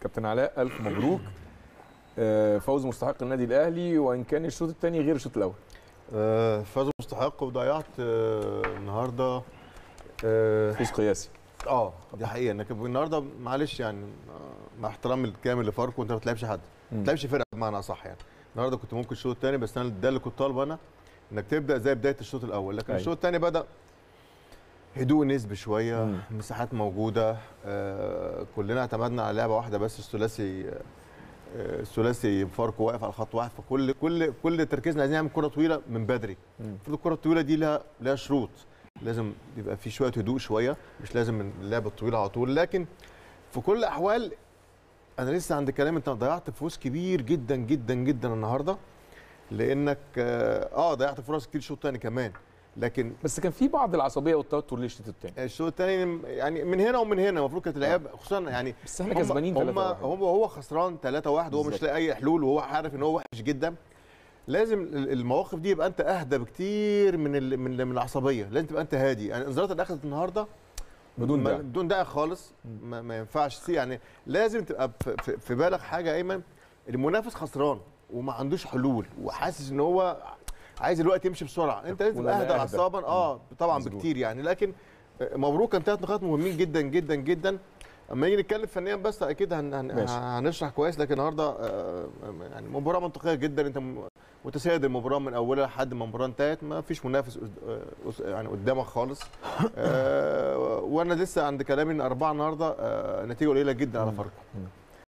كابتن علاء الف مبروك آه، فوز مستحق النادي الاهلي وان كان الشوط الثاني غير الشوط الاول آه، فاز مستحق وضيعت آه، النهارده اه فوز قياسي آه، دي حقيقه انك النهارده معلش يعني آه، مع احترامي الكامل لفاركو انت ما بتلعبش حد ما مم. بتلعبش فرقه بمعنى اصح يعني النهارده كنت ممكن الشوط الثاني بس انا ده اللي كنت طالبه انا انك تبدا زي بدايه الشوط الاول لكن أيوة. الشوط الثاني بدا هدوء نسبي شويه مم. مساحات موجوده آه كلنا اعتمدنا على لعبه واحده بس الثلاثي آه، الثلاثي فاركو واقف على خط واحد فكل كل كل تركيزنا عايزين نعمل كره طويله من بدري مم. المفروض الكره الطويله دي لها لها شروط لازم يبقى في شويه هدوء شويه مش لازم من اللعبه الطويله على طول لكن في كل الاحوال انا لسه عند كلام انت ضيعت فوز كبير جدا جدا جدا النهارده لانك اه آه، ضيعت فرص كتير الشوط الثاني كمان لكن بس كان في بعض العصبيه والتوتر ليه الشوط الثاني الشوط الثاني يعني من هنا ومن هنا المفروض كانت اللعيبه خصوصا يعني بس احنا هم- كسبانين هم 3-1 هو هو خسران 3 1 وهو مش بالظبط. لاقي اي حلول وهو عارف ان هو وحش جدا لازم ال- المواقف دي يبقى انت اهدى بكتير من ال من, ال- من العصبيه لازم تبقى انت هادي يعني الانذارات اللي اخذت النهارده بدون ما- داعي. بدون داعي خالص ما, ما ينفعش تسي- يعني لازم تبقى في- في, في بالك حاجه ايمن المنافس خسران وما عندوش حلول وحاسس ان هو عايز الوقت يمشي بسرعه انت لازم تبقى ولا اهدى أهدى. اعصابا اه طبعا مظبوط. بكتير يعني لكن مبروك كان ثلاث نقاط مهمين جدا جدا جدا اما نيجي نتكلم فنيا بس اكيد هن هن ماشي. هنشرح كويس لكن النهارده آه، يعني مباراه منطقيه جدا انت م- متسيد المباراه من اولها لحد ما المباراه انتهت ما فيش منافس قد- آه، يعني قدامك خالص آه، وانا لسه عند كلامي ان اربعه النهارده آه، نتيجه قليله جدا على فاركو